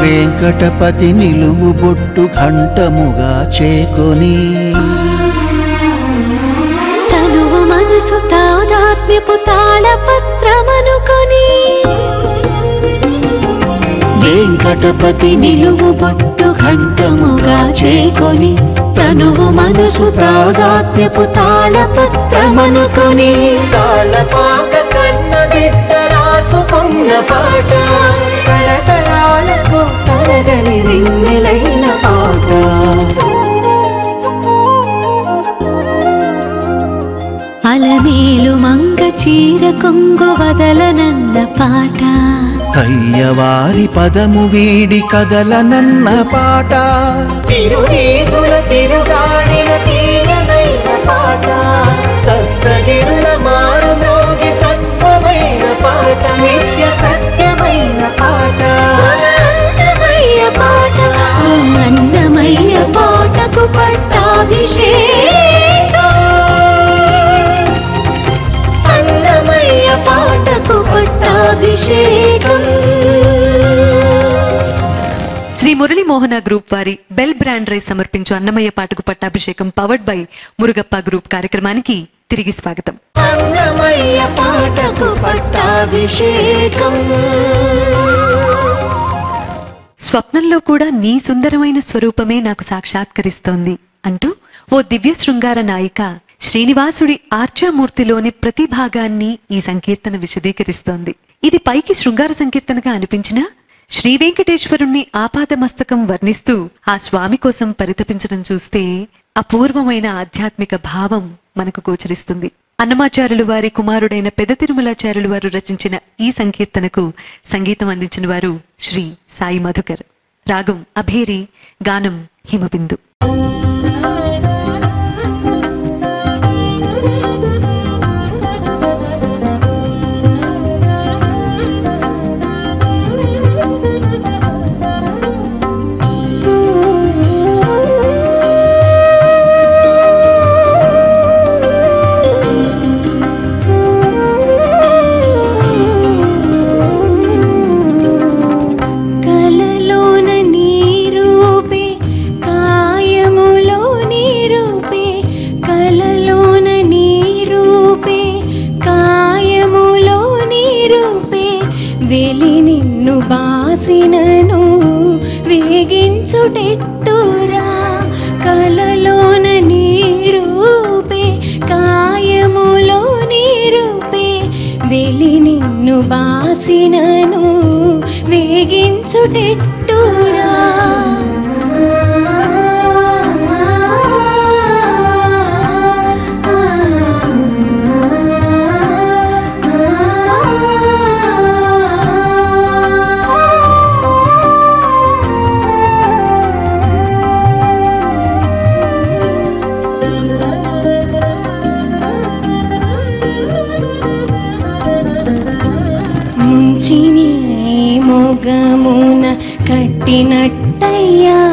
వెంకటపతి నిలువు బొట్టు ఘంటముగా చేకొని తనువు మనసు తాదాత్మ్యపు తాళపత్రమనుకొని వెంకటపతి నిలువు బొట్టు ఘంటముగా చేకొని తనువు మనసు తాదాత్మ్యపు తాళపత్రమనుకొని తాళపాక కన్న బిడ్డ రాసుకున్న పాట తరతరాలకు తరగని రింగిలైన పాట అలమేలు మంగ చీర కొంగు వదలనన్న పాట కయ్యవారి పదము వీడి కదలనన్న పాట తిరునీతుల తిరుగాడిన తీయనైన పాట సప్తగిరుల మారు మ్రోగి సత్వమైన పాట నిత్య సత్యమైన పాట అన్నమయ్య పాట ఆ అన్నమయ్య పాటకు పట్టాభిషేకం అన్నమయ్య పాటకు పట్టాభిషేకం శ్రీ మురళీ మోహన గ్రూప్ వారి బెల్ బ్రాండ్ రైస్ సమర్పించు అన్నమయ్య పాటకు పట్టాభిషేకం పవర్డ్ బై మురుగప్ప గ్రూప్ కార్యక్రమానికి తిరిగి స్వాగతం అన్నమయ్య పాటకు పట్టాభిషేకం స్వప్నంలో కూడా నీ సుందరమైన స్వరూపమే నాకు సాక్షాత్కరిస్తోంది అంటూ ఓ దివ్య శృంగార నాయిక శ్రీనివాసుడి ఆర్చామూర్తిలోని ప్రతి భాగాన్ని ఈ సంకీర్తన విశదీకరిస్తోంది ఇది పైకి శృంగార సంకీర్తనగా అనిపించినా శ్రీ వెంకటేశ్వరుణ్ణి ఆపాదమస్తకం వర్ణిస్తూ ఆ స్వామి కోసం పరితపించడం చూస్తే అపూర్వమైన ఆధ్యాత్మిక భావం మనకు గోచరిస్తుంది అన్నమాచారులు వారి కుమారుడైన పెద తిరుమలాచారులు వారు రచించిన ఈ సంకీర్తనకు సంగీతం అందించిన వారు శ్రీ సాయి మధుకర్ రాగం అభేరి గానం హిమబిందు కలలోన నీరూపే కాయములో నీరూపే కలలోన నీరూపే కాయములో నీరూపే వెలి నిన్ను బాసినను వేగించుటెట్టురా కలలోన నీరూపే కాయములో నీరూపే వెలి నిన్ను బాసినను వేగించుటెట్టురా ముంచిని మొగమున కట్టినట్టయ్యా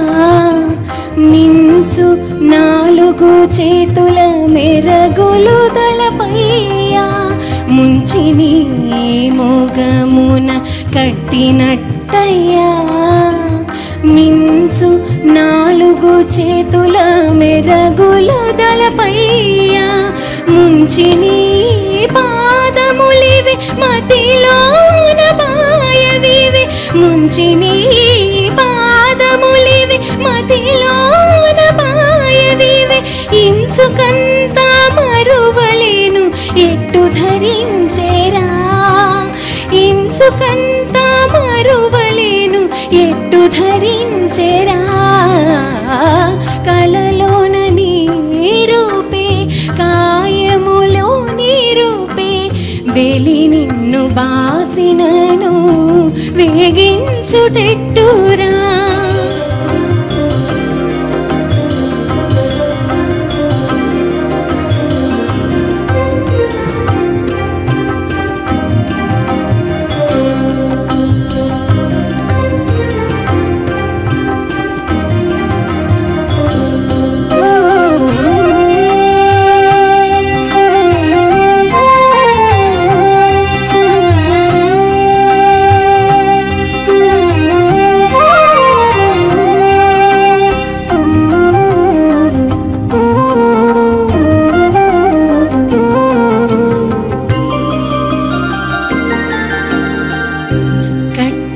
మించు నాలుగు చేతుల మెరగులు తలపయ్యా ముంచిని మొగమున కట్టినట్టయ్యా మించు నాలుగు చేతుల మెరగులు దలపయ్యా ముంచిని పాదములివి మతిలోన బాయవివి ముంచిని పాదములివి మతిలోన బాయవివి ఇంచుకంత మరువలేను ఎట్టు ధరించేరా ఇంచుకంత మరువలేను ఎట్టు ధరించేరా కలలోన నీరూపే కాయములో నీరూపే వెలి నిన్ను బాసినను వేగించుటెట్టురా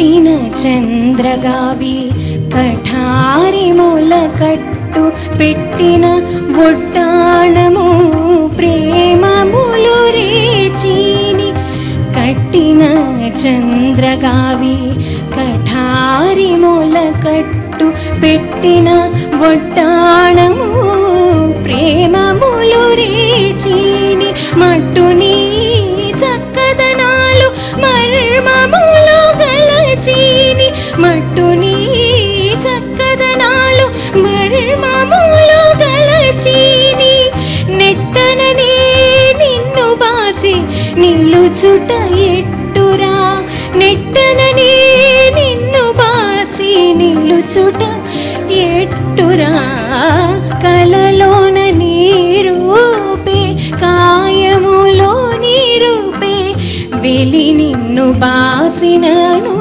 పెట్టిన చంద్రగావి కఠారి మూల కట్టు పెట్టిన ఒడ్డాణము ప్రేమములు రేచీని కట్టిన చంద్రగావి కఠారి మూల కట్టు పెట్టిన ఒడ్డాణము ప్రేమములు రేచీని మట్టుని చక్కదనాలు మర్మములు గలచీని మట్టుని చక్కదనాలు మర్మములు గలచీని నెట్టననే నిన్ను బాసి నిలుచుట ఎట్టురా నెట్టననే నిన్ను బాసి నిలుచుట ఎట్టురా కలలోన నీరూపే కాయములో నీరూపే వెలి నిన్ను బాసినను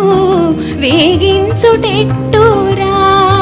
వేగించుటెట్టురా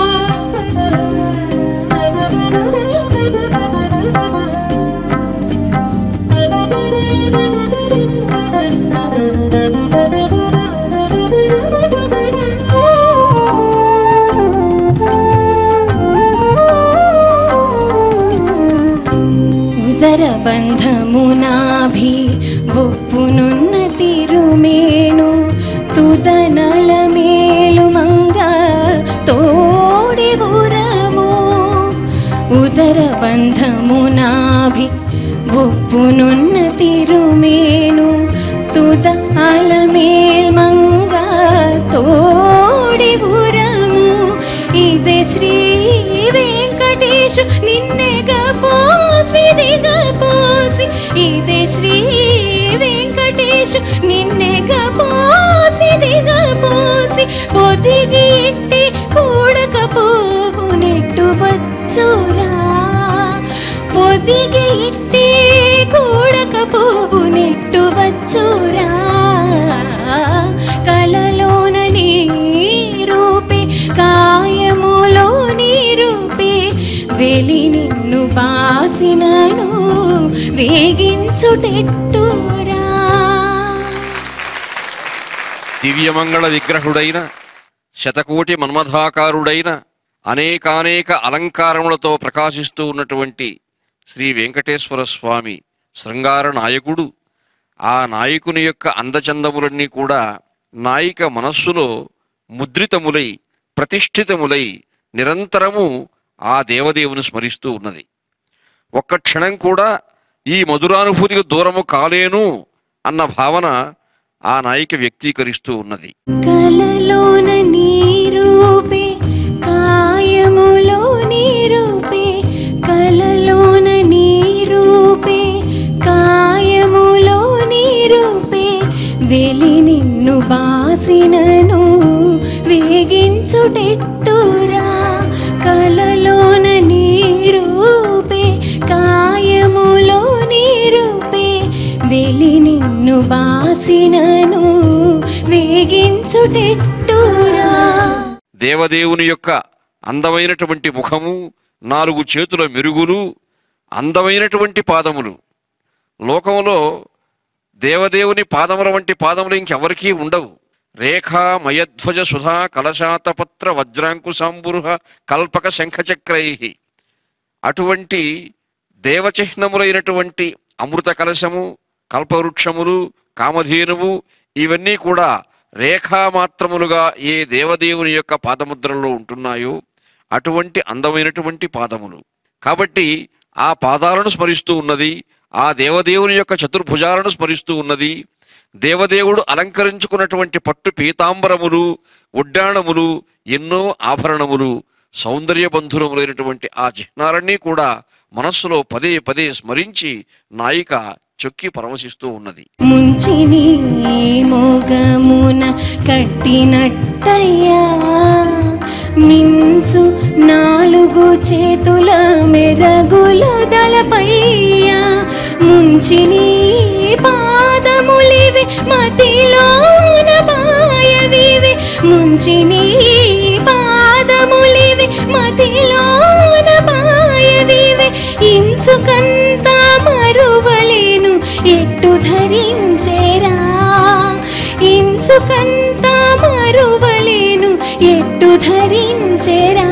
ఉదర బంధమునాభి ఒప్పునున్న తిరుమేను తుదనల మేలు మంగ తోడి ఉరము ఉదర బంధమునాభి ఒప్పునున్న తిరుమేను తుద అలమేల్ మంగ తోడి ఉరము ఇదే శ్రీ వెంకటేశు నిన్నెగ పోసి దిగ పోసి ఇదే శ్రీ వెంకటేశు నిన్నెగ పోసి దిగ పోసి పొదిగి ఇట్టి కూడకపోవు నెట్టు వచ్చురా పొదిగి ఇట్టి కూడకపోవు నెట్టు వచ్చురా కలలోన నీ రూపే కాయములో నీ రూపే వెలి నిన్ను బాసినను వేగించుటెట్టురా దివ్యమంగళ విగ్రహుడైన శతకోటి మన్మథాకారుడైన అనేకానేక అలంకారములతో ప్రకాశిస్తూ ఉన్నటువంటి శ్రీ వెంకటేశ్వర స్వామి శృంగార నాయకుడు ఆ నాయకుని యొక్క అందచందములన్నీ కూడా నాయిక మనస్సులో ముద్రితములై ప్రతిష్ఠితములై నిరంతరము ఆ దేవదేవుని స్మరిస్తూ ఉన్నది ఒక్క క్షణం కూడా ఈ మధురానుభూతికి దూరము కాలేను అన్న భావన ఆ నాయిక వ్యక్తీకరిస్తూ ఉన్నది కలలోన నీ రూపే కాయములో నీ రూపే కలలోన నీ రూపే కాయములో నీ రూపే వెలి నిన్ను బాసినను వేగించుటెట్టురా కలలోన నీ రూపే కాయములో నీ రూపే వెలి నిన్ను బాసినను వేగించుటెట్టురా దేవదేవుని యొక్క అందమైనటువంటి ముఖము నాలుగు చేతుల మెరుగులు అందమైనటువంటి పాదములు లోకంలో దేవదేవుని పాదముల వంటి పాదములు ఇంకెవరికీ ఉండవు రేఖా మయధ్వజ సుధా కలశాతపత్ర వజ్రాంకుశాంబురుహ కల్పక శంఖచక్రై అటువంటి దేవచిహ్నములైనటువంటి అమృత కలశము కల్పవృక్షములు కామధేనువు ఇవన్నీ కూడా రేఖామాత్రములుగా ఏ దేవదేవుని యొక్క పాదముద్రల్లో ఉంటున్నాయో అటువంటి అందమైనటువంటి పాదములు కాబట్టి ఆ పాదాలను స్మరిస్తూ ఉన్నది ఆ దేవదేవుని యొక్క చతుర్భుజాలను స్మరిస్తూ ఉన్నది దేవదేవుడు అలంకరించుకున్నటువంటి పట్టు పీతాంబరములు ఉడ్డాణములు ఎన్నో ఆభరణములు సౌందర్యబంధురములైనటువంటి ఆ చిహ్నాలన్నీ కూడా మనస్సులో పదే పదే స్మరించి నాయిక చొక్కి పరవశిస్తూ ఉన్నది ముంచిని మోగమున కట్టినట్టయ్యా మించు నాలుగు చేతుల మెరగుల దళపయ్యా ముంచిని పాదములివి మతిలోన బాయవివి ముంచిని పాదములివి మతిలోన బాయవివి ఇంచుకంత మరువలేను ఎట్టు ధరించేరా ఇంచుకంత మరువ చేరా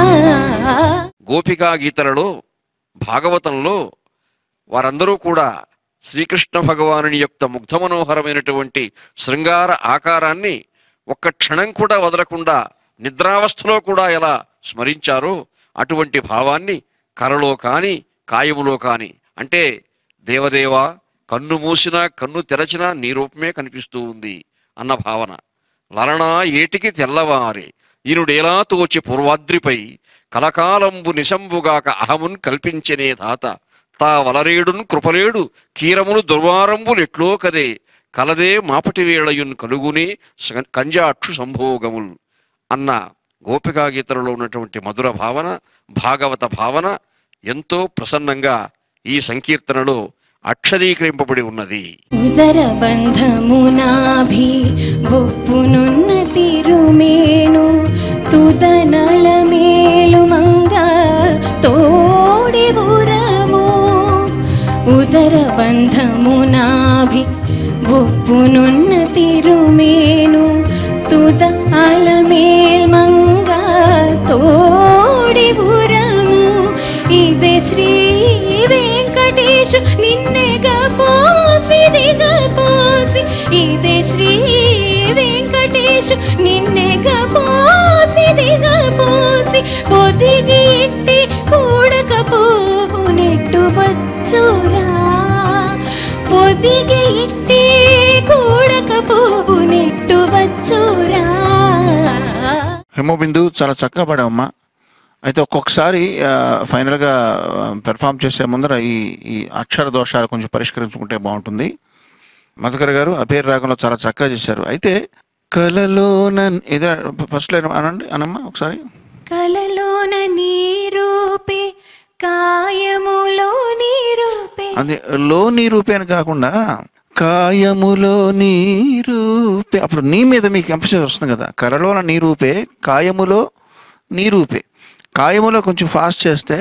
గోపికా గీతలలో భాగవతంలో వారందరూ కూడా శ్రీకృష్ణ భగవానుని యొక్క ముగ్ధ మనోహరమైనటువంటి శృంగార ఆకారాన్ని ఒక్క క్షణం కూడా వదలకుండా నిద్రావస్థలో కూడా ఎలా స్మరించారో అటువంటి భావాన్ని కరలో కాని కాయములో కాని అంటే దేవదేవ కన్ను మూసినా కన్ను తెరచినా నీ రూపమే కనిపిస్తూ ఉంది అన్న భావన లలనా ఏటికి తెల్లవారే ఈనుడేలా తోచి పూర్వాద్రిపై కలకాలంబు నిశంబుగాక అహమున్ కల్పించనే తాత తా వలరేడున్ కృపలేడు కీరములు దుర్వారంబులెట్లో కదే కలదే మాపటి వేళయున్ కలుగునే స- కంజాక్షు సంభోగముల్ అన్న గోపికా గీతలలో ఉన్నటువంటి మధుర భావన భాగవత భావన ఎంతో ప్రసన్నంగా ఈ సంకీర్తనలో అక్షరీకరింపబడి ఉన్నది ఉదర బంధమునాభి బొప్పునున్న తిరుమేను తుదనల మేలు మంగ తోడి బురము ఉదర బంధమునాభి బొప్పునున్న తిరుమేను తుదల మేల్ మంగ తోడి బురము ఇదే శ్రీ వెంకటేశ నిన్నెగ పోసి దిగ పోసి ఇదే శ్రీ వెంకటేశ నిన్నెగ పోసి దిగ పోసి పొదిగి ఇట్టి కూడక పోవు నెట్టు వచ్చురా పొదిగి ఇట్టి కూడక పోవు నెట్టు వచ్చురా హేమోబిందు చాలా చక్కగా పాడావమ్మా అయితే ఒక్కొక్కసారి ఆ, ఫైనల్గా ఆ, పెర్ఫామ్ చేసే ముందర ఈ ఈ అక్షర దోషాలు కొంచెం పరిష్కరించుకుంటే బాగుంటుంది మధుకర్ గారు అభేర్ రాగంలో చాలా చక్కగా చేశారు అయితే కలలోన ఇదే ఫస్ట్ లైన్ అనండి అనమ్మా ఒకసారి కలలోన నీరూపే కాయములో నీరూపే అది లో నీ రూపే అని కాకుండా కాయములో నీ రూపే అప్పుడు నీ మీద మీకు ఎంఫసిస్ వస్తుంది కదా కలలోన నీ రూపే కాయములో నీ రూపే కాయములో కొంచెం ఫాస్ట్ చేస్తే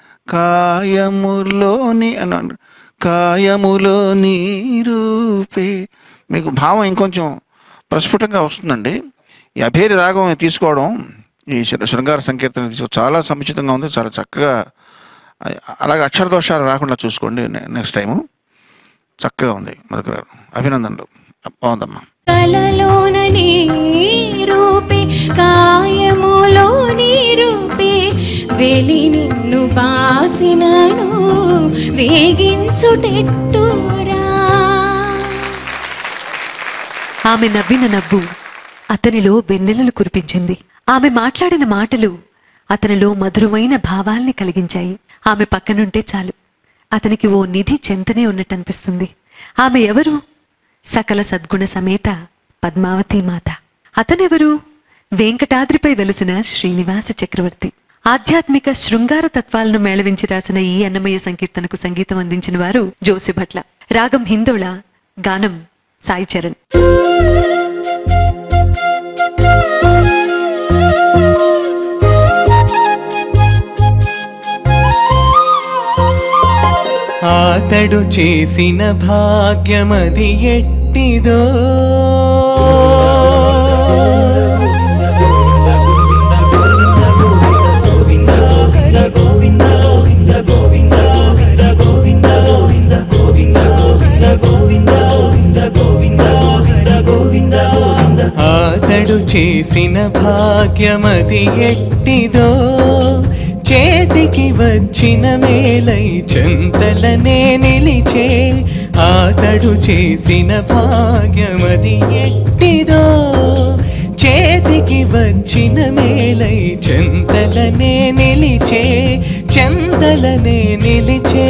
కాయములోని అని అన- కాయములో నీ రూపే మీకు భావం ఇంకొంచెం ప్రస్ఫుటంగా వస్తుందండి ఈ అభేరి రాగం తీసుకోవడం ఈ శృ- శృంగార సంకీర్తన తీసుకో చాలా సముచితంగా ఉంది చాలా చక్కగా అ- అలాగే అక్షర దోషాలు రాకుండా చూసుకోండి నె- నెక్స్ట్ టైము చక్కగా ఉంది మధుకర్ గారు అభినందనలు బాగుందమ్మా కలలోన నీరూపే కాయములో నీరూపే వెలి నిన్ను బాసినను వేగించుటెట్టురా ఆమె నవ్విన నవ్వు అతనిలో వెన్నెలలు కురిపించింది ఆమె మాట్లాడిన మాటలు అతనిలో మధురమైన భావాల్ని కలిగించాయి ఆమె పక్కనుంటే చాలు అతనికి ఓ నిధి చెంతనే ఉన్నట్టు అనిపిస్తుంది ఆమె ఎవరు సకల సద్గుణ సమేత పద్మావతి మాత అతనెవరు వెంకటాద్రిపై వెలిసిన శ్రీనివాస చక్రవర్తి ఆధ్యాత్మిక శృంగార తత్వాలను మేళవించి రాసిన ఈ అన్నమయ్య సంకీర్తనకు సంగీతం అందించిన వారు జోసిభట్ల రాగం హిందోళ గానం సాయి చరణ్ ఆతడు చేసిన భాగ్యమది ఎట్టిదో ఆతడు చేసిన భాగ్యమది ఎట్టిదో చేతికి వచ్చిన మేలై చెంతలనే నిలిచే ఆతడు చేసిన భాగ్యమది ఎట్టిదో చేతికి వచ్చిన మేలై చెంతలనే నిలిచే చెంతలనే నిలిచే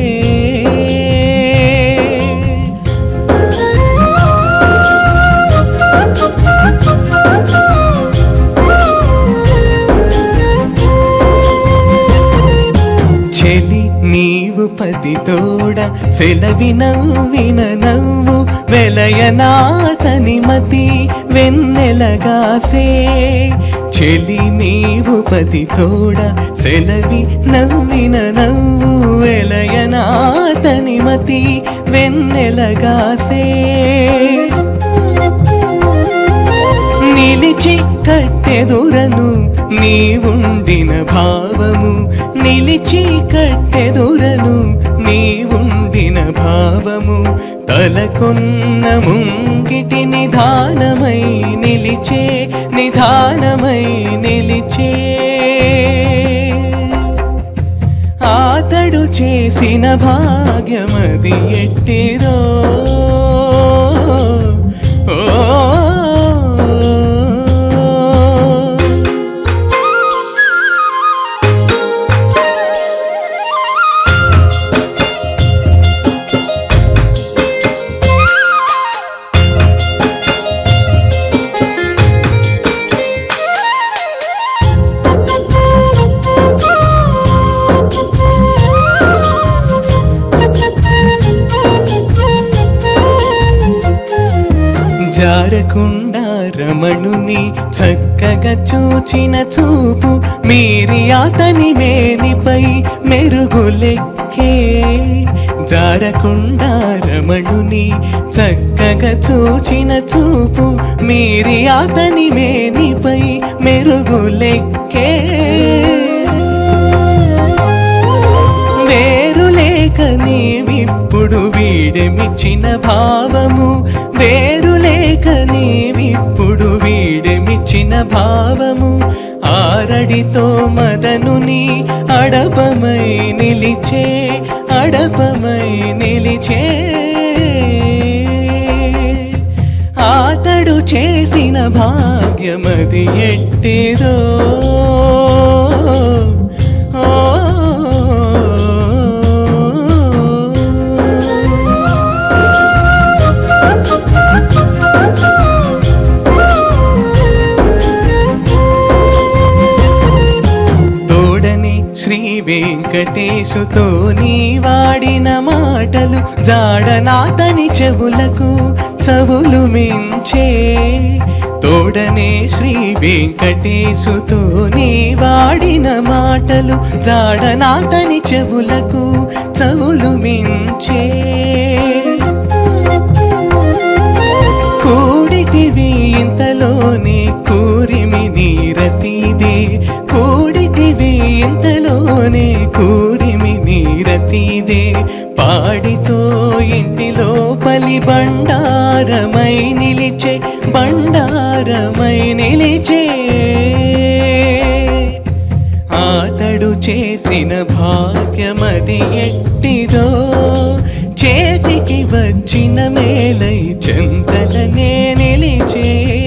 చెలి నీవు పది తోడ సెలవి నవ్విన నవ్వు వెలయనాథని మతి వెన్నెలగాసే చెలి నీవు పది తోడ సెలవి నవ్విన నవ్వు వెలయనాథని మతి వెన్నెలగాసే నిలిచి నిలిచి కట్టెదురను నీవుండిన భావము నిలిచి కట్టెదురను నీవుండిన భావము తలకొన్న ముంగిటి నిధానమై నిలిచే నిధానమై నిలిచే ఆతడు చేసిన భాగ్యమది ఎట్టిదో ఓ జారకుండా రమణుని చక్కగా చూచిన చూపు మీరి అతని మేనిపై మెరుగులెక్కే జారకుండా రమణుని చక్కగా చూచిన చూపు మీరి అతని మేనిపై మెరుగులెక్కే వేరు లేక నీవిప్పుడు వీడెమిచ్చిన భావము వేరు లేక నీవిప్పుడు వీడెమిచ్చిన భావము ఆరడితో మదనుని అడపమై నిలిచే అడపమై నిలిచే ఆతడు చేసిన భాగ్యమది ఎట్టిదో తోడని శ్రీ వెంకటేశుతో నీ వాడిన మాటలు జాడనాతని చెవులకు చవులు మించే తోడనే శ్రీ వెంకటేశుతో నీ వాడిన మాటలు జాడనాతని చెవులకు చవులు మించే కూడితివి ఇంతలోనే కూరిమి నీరతిదే కూడితివి ఇంతలోనే కూరిమి నీరతిదే పాడితో ఇంటిలో పలి బండారమై నిలిచే బండారమై నిలిచే ఆతడు చేసిన భాగ్యమది ఎట్టిదో చేతికి వచ్చిన మేలై చెంతలనే నిలిచే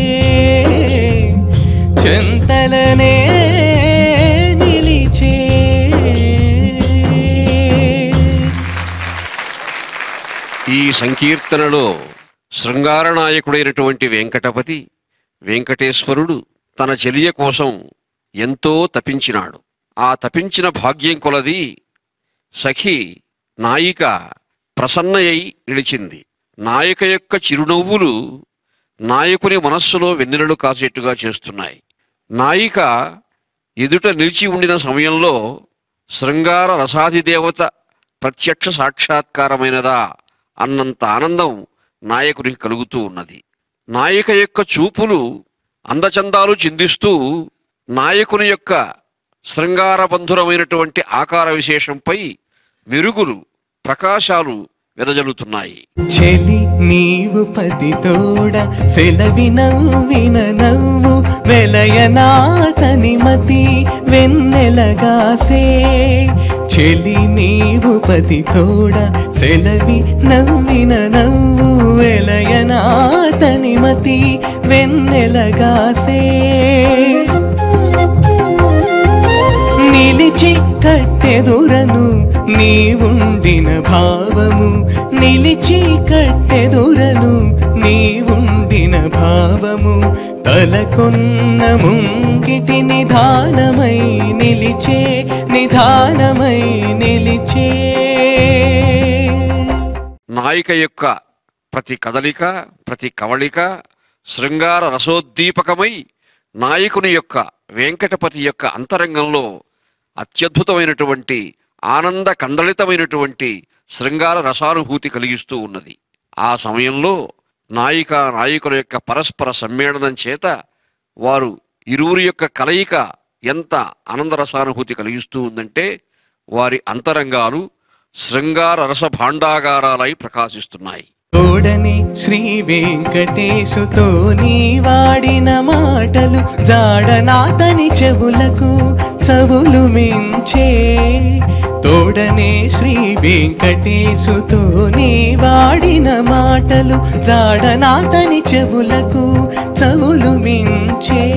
చెంతలనే నిలిచే ఈ సంకీర్తనలో శృంగార నాయకుడైనటువంటి వెంకటపతి వెంకటేశ్వరుడు తన చెలియ కోసం ఎంతో తపించినాడు ఆ తపించిన భాగ్యం కొలది సఖి నాయిక ప్రసన్నయై నిలిచింది నాయక యొక్క చిరునవ్వులు నాయకుని మనస్సులో వెన్నెలలు కాసేట్టుగా చేస్తున్నాయి నాయిక ఎదుట నిలిచి ఉండిన సమయంలో శృంగార రసాధిదేవత ప్రత్యక్ష సాక్షాత్కారమైనదా అన్నంత ఆనందం నాయకునికి కలుగుతూ ఉన్నది నాయిక యొక్క చూపులు అందచందాలు చిందిస్తూ నాయకుని యొక్క శృంగారబంధురమైనటువంటి ఆకార విశేషంపై మెరుగులు ప్రకాశాలు వెదజల్లుతున్నాయి చెలి నీవు పతి తోడ సెలవి నవ్విన నవ్వు వెలయనాథని మతి వెన్నెలగాసే చెలి నీవు పతి తోడ సెలవి నవ్విన నవ్వు వెలయనాథని మతి వెన్నెలగాసే నిలిచి కట్టెదురను నీవుండిన భావము నిలిచి కట్టెదురను నీవుండిన భావము తలకొన్న ముంగిటి నిధానమై నిలిచే నిధానమై నిలిచే నాయిక యొక్క ప్రతి కదలిక ప్రతి కవళిక శృంగార రసోద్దీపకమై నాయకుని యొక్క వెంకటపతి యొక్క అంతరంగంలో అత్యద్భుతమైనటువంటి ఆనంద కందళితమైనటువంటి శృంగార రసానుభూతి కలిగిస్తూ ఉన్నది ఆ సమయంలో నాయిక నాయకుల యొక్క పరస్పర సమ్మేళనం చేత వారు ఇరువురి యొక్క కలయిక ఎంత ఆనందరసానుభూతి కలిగిస్తూ ఉందంటే వారి అంతరంగాలు శృంగార రస భాండాగారాలై ప్రకాశిస్తున్నాయి తోడని శ్రీ వెంకటేశుతో నీ వాడిన మాటలు జాడనాతని చెవులకు చవులు మించే తోడనే శ్రీ వెంకటేశుతో నీ వాడిన మాటలు జాడనాతని చెవులకు చవులు మించే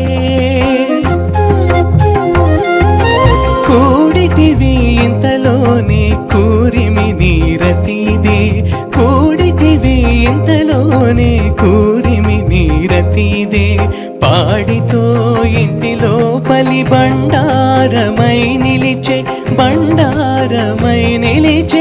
కూడితివి ఇంతలోనే కూరిమి నీరతిదే కూడితివి ఇంతలోనే కూరిమి నీరతిదే పాడితో ఇంటిలో పలి బండారమై నిలిచే బండారమై నిలిచే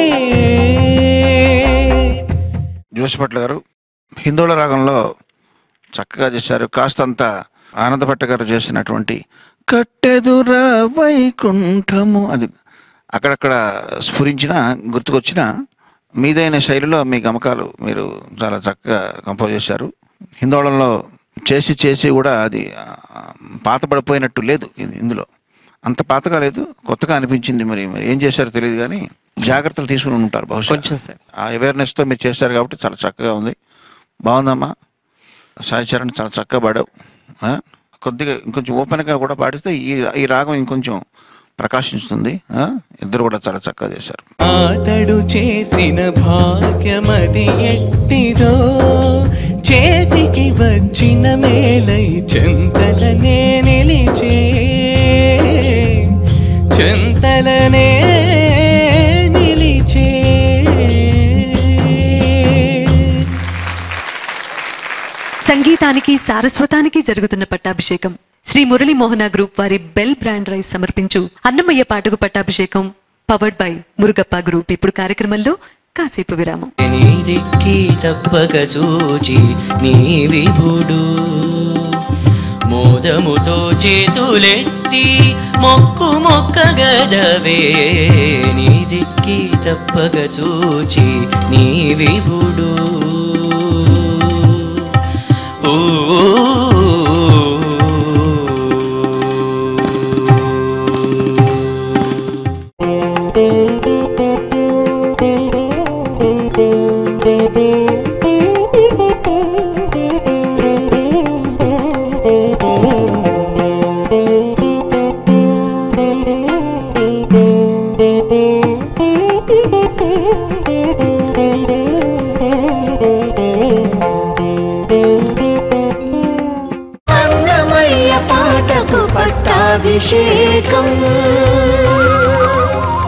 జోసిపట్ల గారు హిందోళ రాగంలో చక్కగా చేశారు కాస్తంత ఆనందపట్ట గారు చేసినటువంటి కట్టెదురా వైకుంఠము అది అక్కడక్కడ స్ఫురించిన గుర్తుకొచ్చిన మీదైన శైలిలో మీ గమకాలు మీరు చాలా చక్కగా కంపోజ్ చేశారు హిందోళంలో చేసి చేసి కూడా అది ఆ, పాతపడిపోయినట్టు లేదు ఇది ఇందులో అంత పాతగా లేదు కొత్తగా అనిపించింది మరి మరి ఏం చేశారో తెలియదు కానీ జాగ్రత్తలు తీసుకుని ఉంటారు బహుశా కొంచెం సార్ ఆ అవేర్నెస్తో మీరు చేశారు కాబట్టి చాలా చక్కగా ఉంది బాగుందమ్మా సాయి చరణ్ చాలా చక్కగా పాడావు ఆ? కొద్దిగా ఇంకొంచెం ఓపెన్గా కూడా పాడిస్తే ఈ ఈ రాగం ఇంకొంచెం ప్రకాశిస్తుంది ఆ? ఇద్దరు కూడా చాలా చక్కగా చేశారు అతడు చేసిన భాగ్యమది ఎట్టిదో చేతికి వచ్చిన మేలై చెంతలనే నిలిచే చెంతలనే నిలిచే సంగీతానికి సారస్వతానికి జరుగుతున్న పట్టాభిషేకం శ్రీ మురళీ మోహన గ్రూప్ వారి బెల్ బ్రాండ్ రైస్ సమర్పించు అన్నమయ్య పాటకు పట్టాభిషేకం పవర్డ్ బై మురుగప్ప గ్రూప్ ఇప్పుడు కార్యక్రమంలో కాసేపు విరామం నీ దిక్కి తప్పక చూచి నీ విభుడు మోదముతో చేతులెత్తి మొక్కు మొక్క గదవే నీ దిక్కి తప్పక చూచి నీ విభుడు అన్నమయ్య పాటకు పట్టాభిషేకం